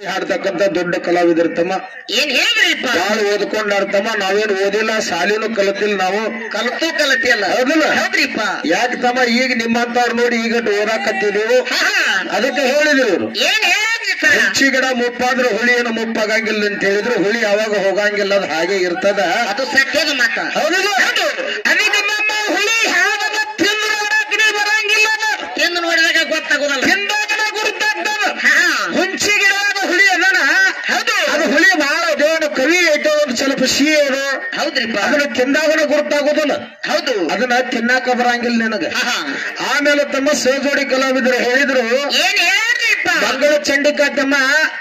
ಹಾಡ್ತಕ್ಕಂತ ದೊಡ್ಡ ಕಲಾವಿದರು ತಮ್ಮ ಏನ್ ಹೇಳ್ರಿಪ್ಪ ಬಾಳ ಓದ್ಕೊಂಡಾಡ್ತಮ್ಮ ನಾವೇನು ಓದಿಲ್ಲ ಶಾಲಿನೂ ಕಲತಿಲ್ಲ ನಾವು ಕಲ್ತು ಕಲತಿಯಲ್ಲ ಹೌದಲ್ಲ ಹೌದ್ರಿಪ್ಪ ಯಾಕೆ ತಮ್ಮ ಈಗ ನಿಮ್ಮಂತವ್ರು ನೋಡಿ ಈಗ ಓದಾಕತ್ತಿದೀವು ಹಾ, ಹಾ. ಅದಕ್ಕೆ ಹೇಳಿದ್ರು ಇವ್ರು ಏನ್ ಹೇಳ್ರಿ ಸರ್ ಹುಚ್ಚಿ ಗಿಡ ಮುಪ್ಪಾದ್ರೆ ಹುಳಿ ಏನು ಮುಪ್ಪಾಗಂಗಿಲ್ಲ ಅಂತ ಹೇಳಿದ್ರು ಹುಳಿ ಯಾವಾಗ ಹೋಗಂಗಿಲ್ಲ ಅದು ಹಾಗೆ ಇರ್ತದ ಅದು ಸತ್ಯದ ಮಾತ ಹೌದಲ್ಲ ಹೌದು ಅದಕ್ಕೆ ನಮ್ಮ ಹುಳಿ ಹಾವದ ತಿಂದು ನೋಡಕ್ಕೆ ಬರಂಗಿಲ್ಲ ಅದು. ತಿಂದು ನೋಡಿದಾಗ ಗೊತ್ತಾಗೋದಲ್ಲ ಹಿಂದಾಗನ ಗುರುತಾಗ್ತದ ಹಾ, ಹುಂಚಿ ಗಿಡದಾಗ ಹುಳಿ ಅದನ ಹೌದು ಅದು ಹುಳಿ ಬಹಳ ದೇವನ ಕವಿ ಐತೆ ಒಂದು ಸ್ವಲ್ಪ ಸಿಹಿ ಅದು ಹೌದ್ರಿಪ್ಪ ಅದನ್ನ ತಿಂದಾಗನ ಗುರುತಾಗೋದಿಲ್ಲ ಹೌದು ಅದನ್ನ ತಿನ್ನಾಕ ಬರಂಗಿಲ್ಲ ನಿನಗ ಹಾ, ಹಾ. ಆಮೇಲೆ ತಮ್ಮ ಸೇಜೋಡಿ ಕಲಾವಿದರು ಹೇಳಿದ್ರು ಏನ್ ಹೇಳ್ರಿಪ್ಪ ಮಂಗಳ ಚಂಡಿಕಾ ತಮ್ಮ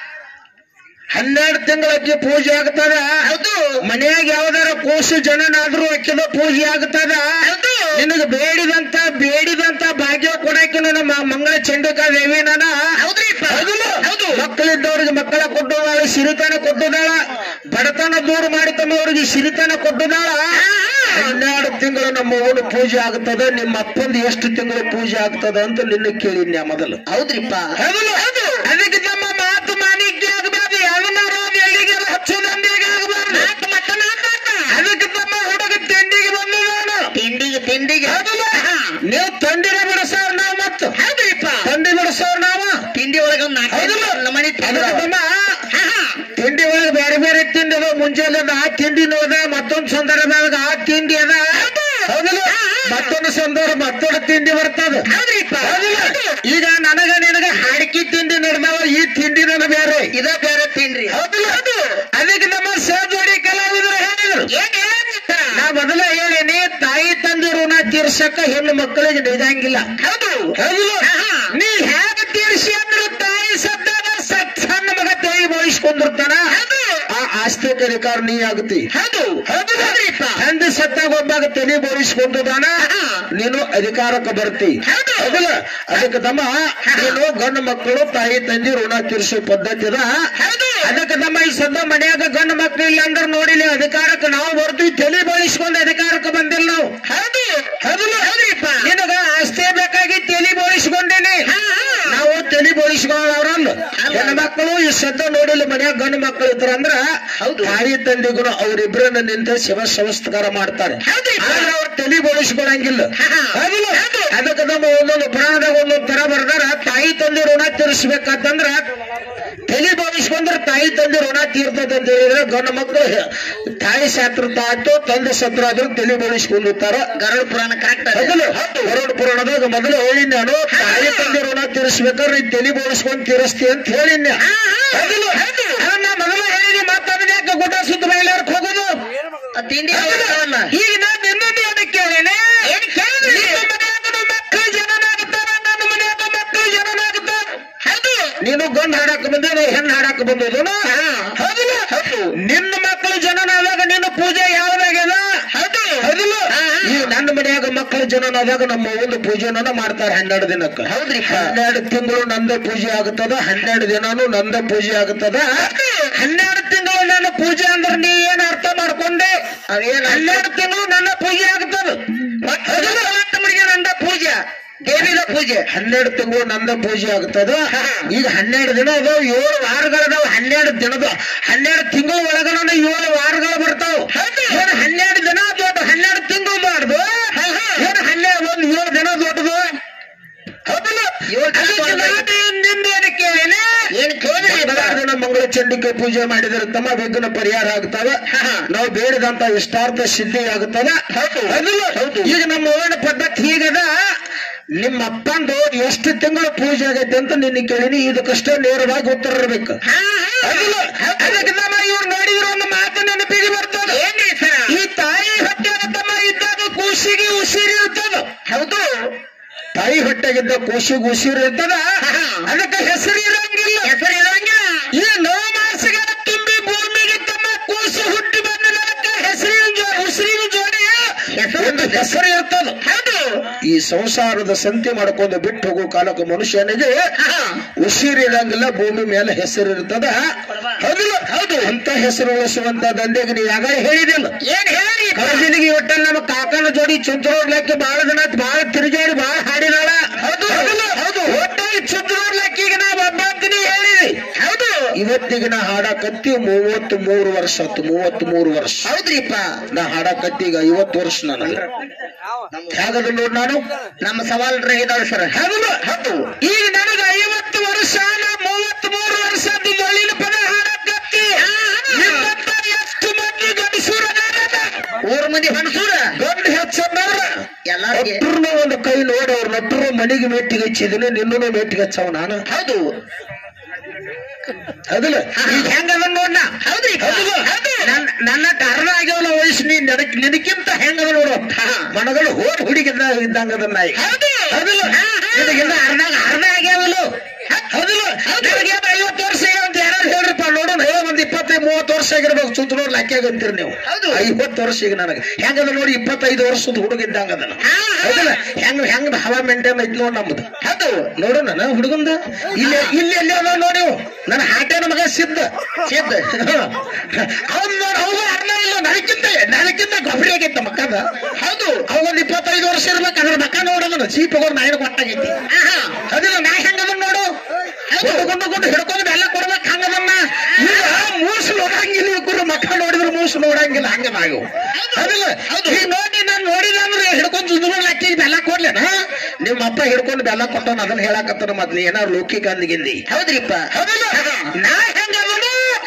ಹನ್ನೆರಡು ತಿಂಗಳಕ್ಕೆ ಪೂಜೆ ಆಗ್ತದ ಹೌದು ಮನೆಯಾಗ ಯಾವ್ದಾರ ಕೂಸು ಜನನಾದ್ರೂ ಅಕ್ಕಿದ ಪೂಜೆ ಆಗ್ತದ ಹೌದು ನಿನಗೆ ಬೇಡಿದಂತ ಬೇಡಿದಂತ ಭಾಗ್ಯ ಕೊಡಕ್ಕೆ ನನ್ನ ಮಂಗಳ ಚಂಡಿಕಾ ದೇವಿ ನಾನ ಹೌದ್ರಿಪ್ಪ ಹೌದಿಲ್ಲ? ಹೌದು ಮಕ್ಕಳಿದ್ದವ್ರಿಗೆ ಮಕ್ಕಳ ಕೊಟ್ಟದಾಳ ಸಿರಿತನ ಕೊಟ್ಟದಾಳ ಬಡತನ ದೂರ ಮಾಡಿ ತಮ್ಮವ್ರಿಗೆ ಸಿರಿತನ ಕೊಟ್ಟದಾಳ ಹನ್ನೆರಡು ತಿಂಗಳು ನಮ್ಮ ಊರು ಪೂಜೆ ಆಗ್ತದ ನಿಮ್ಮ ಅಪ್ಪಂದು ಎಷ್ಟು ತಿಂಗಳು ಪೂಜೆ ಆಗ್ತದ ಅಂತ ನಿನ್ನ ಕೇಳಿದ್ನ್ಯಾ ಮೊದಲು ಹೌದ್ರಿಪ್ಪ ಹೌದಲ್ಲ? ಅದಕ್ಕೆ ನಮ್ಮ ಮಾತು ಮಾನಿಕ್ಯ ಆಗಬಾರ್ದು ಯಾವನಾರು ಒಂದು ಎಲ್ಲಿಗೆ ಹಚ್ಚು ನಂದಿಗೆ ಆಗಬಾರ್ದು ಮಾತು ಮತ್ತ ಮಾತಾಡ್ತ. ಅದಕ್ಕೆ ತಮ್ಮ ಹುಡುಗ ತಿಂಡಿಗೆ ಬಂದಿದ್ದಾನು ತಿಂಡಿಗೆ ತಿಂಡಿಗೆ ಹೌದಲ್ಲ? ಹಾ. ನೀವು ತಂದಿರ ಬಿಡಿಸೋರ್ ನಾವು ಮತ್ತು ಹೌದ್ರಿಪ್ಪ ತಂಡಿ ಬಿಡಿಸೋರ್ ನಾವು ತಿಂಡಿ ಒಳಗ ಒಂದು ಹೌದಲ್ಲ? ನಾಲ್ಕು ನಮನಿ ಅದಕ್ಕೆ ತಮ್ಮ ಹಾ, ಹಾ. ತಿಂಡಿ ಒಳಗೆ ಬೇರೆ ಬೇರೆ ತಿಂಡಿ ಅದ ಮುಂಜಾನೆ ಅದ ಆ ತಿಂಡಿನೂ ಅದ ಮತ್ತೊಂದು ಸಂದರ್ಭದಾಗ ಆ ತಿಂಡಿ ಅದ ಹೌದಲ್ಲ ಮತ್ತೊಂದು ಸಂದರ್ಭ ಮತ್ತೊಂದು ತಿಂಡಿ ಬರ್ತದ ಹೌದ್ರಿಪ್ಪ ಹೌದಲ್ಲ? ಈಗ ನನಗ ನಿನಗ ಹಾಡ್ಕಿ ತಿಂಡಿ ನಡೆದಾವ ಈ ತಿಂಡಿ ನನ್ನ ಬೇರೆ ಇದ ಬೇರೆ ತಿಂಡ್ರಿ ಹೌದಲ್ಲ ಅದಕ್ಕೆ ನಮ್ಮ ಸೇಜೋಡಿ ಕಲಾವಿದರು ಹೇಳಿದ್ರು ಏನ್ ಹೇಳ್ರಿ ಸರ್? ನಾ ಮೊದಲ ಹೇಳೀನಿ ತಾಯಿ ತಂದೆ ಋಣ ತೀರ್ಸಕ್ಕ ಹೆಣ್ಣು ಮಕ್ಕಳಿಗೆ ನಿಜಂಗಿಲ್ಲ ಹೌದು ಹೌದಲ್ಲ ಹಾ, ಹಾ. ನೀ ಹೇಗ ತೀರ್ಸಿ ಅಂದ್ರೆ ತಾಯಿ ಸತ್ತಾಗ ಸತ್ ಸಣ್ಣ ಮಗ ತಾಯಿ ಬೋಯಿಸ್ಕೊಂಡಿರ್ತಾನ ಹೌದು ಆ ಆಸ್ತಿ ಅಧಿಕಾರ ನೀ ಆಗುತ್ತಿ ಹೌದು ಹೌದ್ರಿಪ್ಪ ತಂದೆ ಸತ್ತಾಗ ಒಬ್ಬಾಗ ತಲೆ ಬೋರಿಸ್ಕೊಂಡಿದ್ದಾನ ಹಾ. ನೀನು ಅಧಿಕಾರಕ್ಕೆ ಬರ್ತಿ ಹೌದು. ಹೌದಲ್ಲ ಅದಕ್ಕೆ ತಮ್ಮ ನೀನು ಗಂಡು ಮಕ್ಕಳು ತಾಯಿ ತಂದೆ ಋಣ ತೀರ್ಸೋ ಪದ್ಧತಿ ಅದ ಹೌದು ಅದಕ್ಕೆ ನಮ್ಮ ಈ ಸದ್ದ ಮನ್ಯಾಗ ಗಂಡು ಮಕ್ಕಳು ಇಲ್ಲ ಅಂದ್ರೆ ನೋಡಿಲಿ ಅಧಿಕಾರಕ್ಕೆ ನಾವು ಬರ್ತೀವಿ ತಲೆ ಬೋಳಿಸ್ಕೊಂಡು ಅಧಿಕಾರಕ್ಕೆ ಬಂದಿಲ್ಲ ನಾವು ಹೌದು ಹೌದಲ್ಲ ಹೌದ್ರಿಪ್ಪ ನಿನಗ ಆಸ್ತಿ ಬೇಕಾಗಿ ತಲೆ ಬೋಳಿಸ್ಕೊಂಡೇನಿ ಹಾ, ಹಾ. ನಾವು ತಲೆ ಬೋಳಿಸ್ಕೊಳ್ಳೋರಲ್ಲ ಹೆಣ್ಣು ಮಕ್ಕಳು ಈ ಸದ್ದ ನೋಡಿಲ್ಲ ಮನ್ಯಾಗ ಗಂಡು ಮಕ್ಕಳು ಇದ್ರ ಅಂದ್ರ ಹೌದು. ತಾಯಿ ತಂದೆಗೂ ಅವರಿಬ್ಬರನ್ನ ನಿಂತ ಶಿವ ಸಂಸ್ಕಾರ ಮಾಡ್ತಾರೆ ಹೌದ್ರಿ. ಆದ್ರೆ ಅವ್ರು ತಲೆ ಬೋಳಿಸ್ಕೊಳಂಗಿಲ್ಲ ಹಾ, ಹಾ. ಹೌದಿಲ್ಲ? ಅದಕ್ಕೆ ನಮ್ಮ ಒಂದೊಂದು ಪುರಾಣದಾಗ ಒಂದೊಂದು ತರ ಬರ್ದಾರ ತಾಯಿ ತಂದೆ ಋಣ ತೀರಿಸ್ಬೇಕಂತಂದ್ರ ತಲೆ ಬೋಳಿಸ್ಕೊಂಡ್ರ ತಾಯಿ ತಂದೆ ಋಣ ತೀರ್ತದ ಅಂತ ಹೇಳಿದ್ರೆ ಗಂಡು ಮಕ್ಕಳು ತಾಯಿ ಶಾಸ್ತ್ರ ಆಯ್ತು ತಂದೆ ಸತ್ರ ಆದ್ರೂ ತಲೆ ಬೋಳಿಸ್ಕೊಂಡಿರ್ತಾರ ಗರುಡ ಪುರಾಣ ಕರೆಕ್ಟ್ ಮೊದಲು ಗರುಡ ಪುರಾಣದಾಗ ಮೊದಲು ಹೇಳಿ ನಾನು ತಾಯಿ ತಂದೆ ಋಣ ತೀರಿಸ್ಬೇಕಾದ್ರೆ ನೀನ್ ತಲೆ ಬೋಳಿಸ್ಕೊಂಡ್ ತೀರಿಸ್ತಿ ಅಂತ ಹೇಳಿದ್ದೆ ಹೌದಿಲ್ಲ? ಅದನ್ನ ನಾ ಮೊದಲು ಹೇಳಿನಿ ಮಾತಾಡಿದ ಯಾಕೆ ಗುಡ್ಡ ಸುತ್ತ ಬಯಲಾರಕ್ ಹೋಗೋದು ತಿಂಡಿ ಹೌದಿಲ್ಲ? ಅವನ್ನ. ಈಗ ನಾನು ನಿನ್ನದೇ ಅದಕ್ಕೆ ಕೇಳೇನೆ ಏನ್ ಕೇಳಿದ್ರಿ? ನಿನ್ನ ಮನ್ಯಾಗನು ಮಕ್ಕಳು ಜನನಾಗುತ್ತಾರ ನನ್ನ ಮನ್ಯಾಗ ಮಕ್ಕಳು ಜನನಾಗುತ್ತಾರ ಹೌದು ನೀನು ಗಂಡು ಹಾಡಕ್ ಬಂದ ಹೆಣ್ಣು ಹಾಡಕ್ ಬಂದದನು ಹೌದಿಲ್ಲ ನಿನ್ನ ಮಕ್ಕಳು ಜನನಾದಾಗ ನಿನ್ನ ಪೂಜೆ ಯಾವ್ದಾಗ್ಯದ ಹೌದು ಹೌದಿಲ್ಲ ಹಾ, ಹಾ. ಈಗ ನನ್ನ ಮನ್ಯಾಗ ಮಕ್ಕಳ ಜನನಾದಾಗ ನಮ್ಮ ಒಂದು ಪೂಜೆನ ಮಾಡ್ತಾರೆ ಹನ್ನೆರಡು ದಿನಕ್ಕ ಹೌದ್ರಿ. ಹನ್ನೆರಡು ತಿಂಗಳು ನಂದ ಪೂಜೆ ಆಗುತ್ತದ ಹನ್ನೆರಡು ದಿನಾನು ನಂದ ಪೂಜೆ ಆಗುತ್ತದ ಹನ್ನೆರಡು ತಿಂಗಳು ನನ್ನ ಪೂಜೆ ಅಂದ್ರೆ ನೀ ಏನ್ ಅರ್ಥ ಮಾಡ್ಕೊಂಡೆ ಅದೇನ್ ಹನ್ನೆರಡು ತಿಂಗಳು ನನ್ನ ಪೂಜೆ ಆಗುತ್ತದ ಮರಿಗೆ ನಂದ ಪೂಜೆ ದೇವಿದ ಪೂಜೆ ಹನ್ನೆರಡು ತಿಂಗಳು ನಂದ ಪೂಜೆ ಆಗ್ತದ ಈಗ ಹನ್ನೆರಡು ದಿನ ಅದಾವ ಏಳು ವಾರಗಳದಾವ ಹನ್ನೆರಡು ದಿನದ ಹನ್ನೆರಡು ತಿಂಗಳ ಒಳಗನ ಏಳು ವಾರಗಳು ಬರ್ತಾವ ಏನ್ ಹನ್ನೆರಡು ದಿನ ದೊಡ್ಡ ಹನ್ನೆರಡು ತಿಂಗಳು ಮಾಡ್ದು ಏನ್ ಹನ್ನೆರಡು ಒಂದು ಏಳು ದಿನ ದೊಡ್ಡದು ಹೌದಲ್ಲ ಏಳು ದಿನ ಅದಕ್ಕೆ ದೊಡ್ಡದು. ನಾನು ನಿಂದ ಏನು ಕೇಳೇನೆ ಏನ್ ಕೇಳಿದ್ರಿ ಮಂಗಳವಾರ ದಿನ ಮಂಗಳ ಚಂಡಿಕೆ ಪೂಜೆ ಮಾಡಿದ್ರೆ ತಮ್ಮ ವಿಘ್ನ ಪರಿಹಾರ ಆಗ್ತದ ನಾವು ಬೇಡಿದಂತ ಇಷ್ಟಾರ್ಥ ಸಿದ್ಧಿ ಆಗ್ತದ ಹೌದಿಲ್ಲ? ಈಗ ನಮ್ಮ ಓಣ ಪದ್ಧತಿ ಹೀಗದ ನಿಮ್ಮ ಅಪ್ಪಂದು ಎಷ್ಟು ತಿಂಗಳು ಪೂಜೆ ಆಗೈತೆ ಅಂತ ನಿನ್ನ ಕೇಳಿನಿ ಇದಕ್ಕಷ್ಟೇ ನೇರವಾಗಿ ಉತ್ತರ ಇರ್ಬೇಕು ಹೌದಿಲ್ಲ? ಅದಕ್ಕೆ ನಮ್ಮ ಇವ್ರು ನೋಡಿದ್ರೆ ಒಂದು ಮಾತು ನೆನಪಿಗೆ ಬರ್ತದೆ ಏನ್ರಿ ಸರ ಈ ತಾಯಿ ಹೊಟ್ಟೆ ತಮ್ಮ ಇದ್ದಾಗ ಕೂಸಿಗೆ ಉಸಿರು ಇರ್ತದ ಹೌದು ತಾಯಿ ಹೊಟ್ಟೆಗಿದ್ದ ಕೂಸಿಗೆ ಉಸಿರು ಇರ್ತದ ಅದಕ್ಕೆ ಹೆಸರು ಇರಂಗಿಲ್ಲ ಹೆಸರು ಇರಂಗಿಲ್ಲ ಈ ನವ ಮಾಸಗಳ ತುಂಬಿ ಭೂಮಿಗೆ ತಮ್ಮ ಕೂಸು ಹುಟ್ಟಿ ಬಂದ ನನಕ ಹೆಸರಿನ ಜೋ ಉಸಿರಿನ ಜೋಡಿ ಹೆಸರು ಒಂದು ಹೆಸರು ಇರ್ತದ ಹೌದು ಈ ಸಂಸಾರದ ಸಂತಿ ಮಾಡ್ಕೊಂಡು ಬಿಟ್ಟು ಹೋಗೋ ಕಾಲಕ್ಕೆ ಮನುಷ್ಯನಿಗೆ ಉಸಿರಿರಂಗಿಲ್ಲ ಭೂಮಿ ಮೇಲೆ ಹೆಸರು ಇರ್ತದ ಹೌದಿಲ್ಲ ಹೌದು ಅಂತ ಹೆಸರು ಉಳಿಸುವಂತ ದಂಧೆಗೆ ನೀ ಯಾಗ ಹೇಳಿದಿಲ್ಲ ಏನ್ ಹೇಳಿ ಕರಜಿಲಿಗೆ ಒಟ್ಟ ನಮ್ಮ ಕಾಕನ ಜೋಡಿ ಚುಂಚೋಡ್ಲಕ್ಕೆ ಬಹಳ ದಿನ ಆತ್, ಬಹಳ ತಿರುಗಾಡಿ ಬಹಳ ಹಾಡಿದಾಳ ಹೌದು ಹೌದಿಲ್ಲ ಹೌದು ಒಟ್ಟಾಗಿ ಚುಂಚೋಡ್ಲಕ್ಕೆ ಈಗ ನಾವು ಒಬ್ಬ ಅಂತೀನಿ ಹೇಳಿರಿ ಹೌದು ಇವತ್ತಿಗೆ ನಾ ಹಾಡಕತ್ತಿ ಮೂವತ್ತ್ ಮೂರು ವರ್ಷ ಆತು ಮೂವತ್ತ್ ಮೂರು ವರ್ಷ ಹೌದ್ರಿಪ್ಪ ನಾ ಹಾಡಕತ್ತಿ ಈಗ ಐವತ್ತು ವರ್ಷ ನನಗೆ ಹೇಗದ ನೋಡ್ ನಾನು ನಮ್ಮ ಸವಾಲ್ ಇದಾವೆ ಸರ್ ಹೌದು ಹೌದು ಈಗ ನನಗೆ ಐವತ್ತು ವರ್ಷ ನಾ ಮೂವತ್ತ್ ಮೂರು ವರ್ಷ ಮಳ್ಳಿನ ಪದ ಹಾಡಕತ್ತಿ ನಿಮ್ಮಂತ ಎಷ್ಟು ಮಂದಿ ಗಂಡಸೂರ ಊರ್ ಮಂದಿ ಹಣಸೂರ ಗಂಡು ಹೆಚ್ಚಂದವ್ರ ಎಲ್ಲಾರಿಗೆ ಒಟ್ರು ಒಂದು ಕೈ ನೋಡಿ ಅವ್ರ ನಟ್ರು ಮನೆಗೆ ಮೆಟ್ಟಿಗೆ ಹಚ್ಚಿದೀನಿ ನಿನ್ನೂ ಮೆಟ್ಟಿಗೆ ಹಚ್ಚವ ನಾನು ಹೌದು ಅದಲ್ಲ ಈಗ ಹೆಂಗದ ನೋಡ್ನ ಹೌದ್ರಿ ಹೌದು. ನನ್ನ ನನ್ನ ಕಾರಣ ಆಗ್ಯಾವಲ್ಲ ವಯಸ್ಸು ನೀನ್ ನಡಕ್ ನಿನಕ್ಕಿಂತ ಹೆಂಗದ ನೋಡು ಮನಗಳು ಹೋದ್ ಹುಡುಗಿದ್ದ ಇದ್ದಂಗದ ನಾಯಿ ಹೌದು ಹೌದಿಲ್ಲ? ನಿನಗಿನ್ನ ಅರ್ಧ ಅರ್ಧ ಆಗ್ಯಾವಲ್ಲ ಹೌದಿಲ್ಲ ನನಗೆ ಐವತ್ತು ವರ್ಷ ಈಗ ಅಂತ ಯಾರು ಹೇಳ್ರಪ್ಪ ನೋಡೋಣ ಹೇಳೋ ಒಂದ್ ಇಪ್ಪತ್ತೈದು ಮೂವತ್ತು ವರ್ಷ ಆಗಿರ್ಬೇಕು ಸುತ್ತ ನೋಡಿ ಲಾಕಿ ಆಗಂತೀರಿ ನೀವು ಹೌದು. ಐವತ್ತು ವರ್ಷ ಈಗ ನನಗೆ ಹೆಂಗದ ನೋಡಿ ಇಪ್ಪತ್ತೈದು ವರ್ಷದ ಹುಡುಗ ಇದ್ದಂಗದ ಹೌದಿಲ್ಲ ಹೆಂಗ್ ಹೆಂಗ್ ಹವಾ ಮೇಂಟೈನ್ ಐತಿ ನೋಡಿ ನಮ್ದು ಹೌದು ನೋಡು ನನ್ನ ಹುಡುಗಂದ ಇಲ್ಲಿ ಇಲ್ಲಿ ಎಲ್ಲಿ ಅದ ನೋಡಿ ನೀವು. ನನ್ನ ಹಾಟೇನ ಮಗ ಸಿದ್ಧ ಸಿದ್ಧ ಅವ್ನ್ ನೋಡಿ ಅವಾಗ ಅರ್ಣ ಇಲ್ಲ ನನಕ್ಕಿಂತ ನನಕ್ಕಿಂತ ಗೊಬ್ಬರಿ ಆಗೈತ ಮಕ್ಕದ ಹೌದು ಅವಾಗ ಇಪ್ಪತ್ತೈದು ವರ್ಷ ಇರ್ಬೇಕು ಅದ್ರ ಮಕ್ಕ ನೋಡೋದನ್ನ ಚೀಪ್ ಹೋಗೋದು ನಾಯಿನ ಕೊಟ್ಟಾಗೈತಿ ಅದಿಲ್ಲ ನಾ ಹೆಂಗದ ನೋಡು ಕೊಂಡು ಕೊಂಡು ಹಿಡ್ಕೊಂಡು ಬೆಲ್ಲ ಕೊಡ್ಬೇಕು ಹಂಗದನ್ನ ಈಗ ಮೂಸು ನೋಡಂಗಿಲ್ಲ ಇವ್ರು ಮಕ್ಕ ನೋಡಿದ್ರೆ ಮೂಸು ನೋಡಂಗಿಲ್ಲ ಹಂಗ ನಾವು ಅದಿಲ್ಲ ಈಗ ನೋಡಿ ನಾನು ನೋಡಿದ ಅಂದ್ರೆ ಹಿಡ್ಕೊಂಡು ಜುಂದ್ರು ಲೆಕ್ಕಿ ಬೆಲ್ಲ ಕೊಡ್ಲೇನ ನಿಮ್ಮ ಅಪ್ಪ ಹಿಡ್ಕೊಂಡು ಬೆಲ್ಲ ಕೊಟ್ಟವನ ಅದನ್ನ ಹೇಳಕತ್ತಾನ ಮತ್ ನೀ ಏನಾರು ಲೋಕಿ ಗಾಂಧಿಗಿಂದಿ ಹೌದ್ರಿಪ್ಪ ಹೌದಿಲ್ಲ ನಾ ಹೆಂಗದನು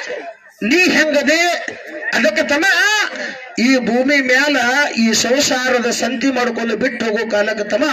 ನೀ ಹೆಂಗದೆ ಅದಕ್ಕೆ ತಮ್ಮ ಈ ಭೂಮಿ ಮ್ಯಾಲ ಈ ಸಂಸಾರದ ಸಂತಿ ಮಾಡ್ಕೊಂಡು ಬಿಟ್ಟು ಹೋಗೋ ಕಾಲಕ್ಕೆ ತಮ್ಮ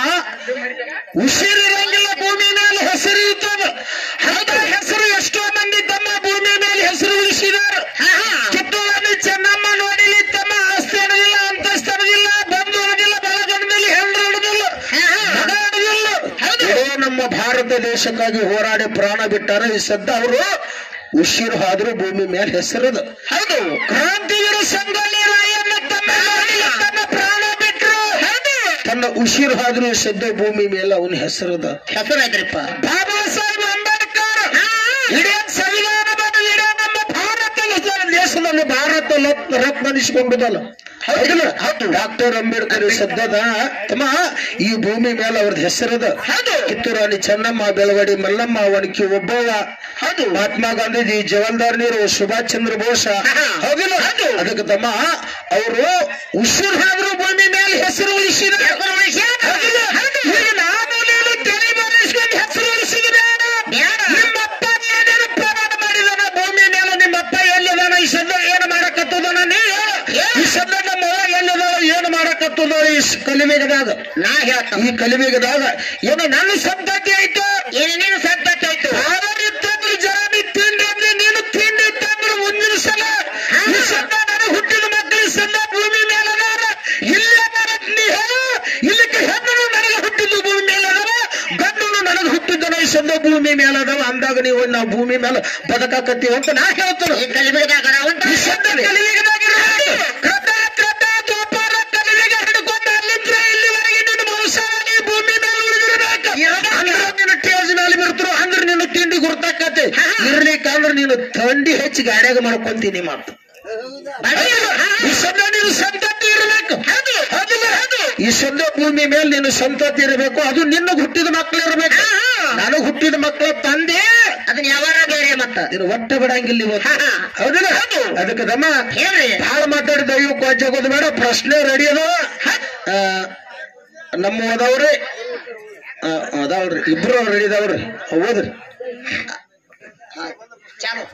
ಉಸಿರಿರಂಗಿಲ್ಲ ಭೂಮಿ ಮೇಲೆ ಹೆಸರು ಇರ್ತದ ಅಂತ ಹೆಸರು ಎಷ್ಟೋ ಮಂದಿ ತಮ್ಮ ಭೂಮಿ ಮೇಲೆ ಹೆಸರು ಉಳಿಸಿದಾರ ಕಿತ್ತೂರಲ್ಲಿ ಚೆನ್ನಮ್ಮ ನೋಡಿಲಿ ತಮ್ಮ ಆಸ್ತಿ ಅನ್ನೋದಿಲ್ಲ ಅಂತಸ್ತು ಅನ್ನೋದಿಲ್ಲ ಬಂಧು ಅನ್ನೋದಿಲ್ಲ ಬಳಗಣ್ಣದಲ್ಲಿ ಹೆಣ್ಣು ಅನ್ನೋದಿಲ್ಲ ಮಗ ಅನ್ನೋದಿಲ್ಲ ಇಡೀ ನಮ್ಮ ಭಾರತ ದೇಶಕ್ಕಾಗಿ ಹೋರಾಡಿ ಪ್ರಾಣ ಬಿಟ್ಟಾರ ಈ ಸದ್ದ ಅವರು ಉಸಿರು ಆದ್ರೂ ಭೂಮಿ ಮೇಲೆ ಹೆಸರದ ಹೌದು ಕ್ರಾಂತಿವೀರ ಸಂಗೊಳ್ಳಿ ರಾಯಣ್ಣ ತಮ್ಮ ನೋಡಿಲ್ಲ, ತನ್ನ ಪ್ರಾಣ ಬಿಟ್ರು ಹೌದು ತನ್ನ ಉಸಿರು ಆದ್ರೂ ಈ ಸದ್ದ ಭೂಮಿ ಮೇಲೆ ಅವನ ಹೆಸರದ ಹೆಸರಾಯ್ತ್ರಿಪ್ಪ ಬಾಬಾ ಸಾಹೇಬ್ ಅಂಬೇಡ್ಕರ್ ಇಡೀ ಸಂವಿಧಾನ ಬಂದು ಇಡೀ ನಮ್ಮ ಭಾರತ ದೇಶದಲ್ಲಿ ಭಾರತ ರತ್ನ ರತ್ನ ಅನಿಸಿಕೊಂಡುದಲ್ಲ ಹೌದಿಲ್ಲ ಡಾಕ್ಟರ್ ಅಂಬೇಡ್ಕರ್ ಸದ್ದದ ತಮ್ಮ ಈ ಭೂಮಿ ಮೇಲೆ ಅವ್ರದ್ದು ಹೆಸರದ ಕಿತ್ತೂರಾಣಿ ಚೆನ್ನಮ್ಮ ಬೆಳವಡಿ ಮಲ್ಲಮ್ಮ ಅವನಿಗೆ ಒಬ್ಬವ ಹೌದು ಮಹಾತ್ಮ ಗಾಂಧೀಜಿ ಜವಾಹರ್ಲಾಲ್ ನೆಹರು ಸುಭಾಷ್ ಚಂದ್ರ ಬೋಸ್ ಹೌದಿಲ್ಲ ಅದಕ್ಕೆ ತಮ್ಮ ಅವರು ಉಸಿರಾದ್ರೂ ಭೂಮಿ ಮೇಲೆ ಹೆಸರು ಉಳಿಸಿದ ಈಗ ನಾನು ನೀನು ತಲೆ ಬಾರಿಸ್ಕೊಂಡು ಹೆಸರು ಉಳಿಸಿದ ಬೇಡ ನಿಮ್ಮಪ್ಪ ಏನೇನು ಪ್ರಮಾಣ ಮಾಡಿದಾನ ಭೂಮಿ ಮೇಲೆ ನಿಮ್ಮಪ್ಪ ಎಲ್ಲಿದಾನ ಈ ಸದ್ದ ಏನು ಮಾಡಕತ್ತದನ ನೀ ಈ ಸದ್ದ ನಮ್ಮ ಅವ್ವ ಎಲ್ಲಿದಾಳ ಏನು ಮಾಡಕತ್ತದ ಈ ಸ್- ಕಲಿಮೆಗದಾಗ ನಾ ಹೇಳ್ತಾನ ಈ ಕಲಿಮೆಗದಾಗ ಏನು ನನ್ನ ಸಂತತಿ ಆಯ್ತು ಏನೇನು ಸದ್ದತ್ತೆ ಆಯ್ತು ಆದರಿತ್ತಂದ್ರೆ ಜನ ನೀ ತಿಂಡಿ ಅಂದ್ರೆ ನೀನು ತಿಂಡಿ ಇತ್ತಂದ್ರೆ ಮುಂದಿನ ಸಲ ಈ ಸದ್ದ ನನಗೆ ಹುಟ್ಟಿದ ಮಕ್ಕಳು ಈ ಸದ್ದ ಭೂಮಿ ಮೇಲೆ ಅದಾರ ಇಲ್ಲೇ ಬರತ್ ನೀ ಹೇಳು ಇಲ್ಲಿಕ್ಕೆ ಹೆಣ್ಣು ನನಗೆ ಹುಟ್ಟಿದ್ದು ಭೂಮಿ ಮೇಲೆ ಅದಾವ ಗಂಡು ನನಗೆ ಹುಟ್ಟಿದ್ದನ ಈ ಸದ್ದ ಭೂಮಿ ಮೇಲೆ ಅದಾವ ಅಂದಾಗ ನೀವು ನಾವು ಭೂಮಿ ಮೇಲೆ ಬದುಕಾಕತ್ತೀವಿ ಅಂತ ನಾ ಹೇಳ್ತೇನೆ ಈ ಕಲಿಬಿಡದಾಗ ಅದಾವಂತ ಈ ಶಬ್ದ ಕಲಿಯುಗದಾಗಿರೋದು. ಕೃತ, ಕೃತ, ದ್ವಾಪರ, ಕಲಿಯುಗ ಹಿಡ್ಕೊಂಡು ಅಲ್ಲಿಂದ ಇಲ್ಲಿವರೆಗೆ ನಿನ್ನ ವಂಶಾವಳಿ ಭೂಮಿ ಮೇಲೆ ಉಳಿದಿರ್ಬೇಕು. ಅಂದ್ರೆ ನಿನ್ನ ಟೇಜ್ ಮೇಲೆ ಬಿಡ್ತರು ಅಂದ್ರೆ ನಿನ್ನ ತಿಂಡಿ ಗುರ್ತಾಕತ್ತೆ ಇರ್ಲಿಕ್ಕಂದ್ರೆ ನೀನು ಥಂಡಿ ಹೆಚ್ಚಿ ಗಾಡ್ಯಾಗ ಮಾಡ್ಕೊಂತೀನಿ ಮಾತು ಈ ಶಬ್ದ ನೀನು ಸಂತತಿ ಇರಬೇಕು ಹೌದಿಲ್ಲ? ಈ ಶಬ್ದ ಭೂಮಿ ಮೇಲೆ ನೀನು ಸಂತತಿ ಇರಬೇಕು ಅದು ನಿನ್ನ ಹುಟ್ಟಿದ ಮಕ್ಕಳು ಇರಬೇಕು ನನಗ್ ಹುಟ್ಟಿದ ಮಕ್ಕಳ ತಂದೆ ಅದನ್ನ ಯಾವಾರ ಬೇರೆ ಮತ್ತ ನೀನು ಒಟ್ಟ ಬಿಡಂಗಿಲ್ಲ ಇವತ್ತು ಹೌದಿಲ್ಲ ಅದಕ್ಕೆ ದಮ್ಮ ಹೇಳ್ರಿ ಭಾಳ ಮಾತಾಡಿದ ಇವು ಕೊಚ್ಚೋಗೋದು ಬೇಡ ಪ್ರಶ್ನೆ ರೆಡಿ ಅದ ಆ, ನಮ್ಮ ಅದಾವ್ರಿ ಆ, ಅದಾವ್ರಿ ಇಬ್ರು ರೆಡಿ ಅದಾವ್ರಿ ಹೌದ್ರಿ ಚಾಲು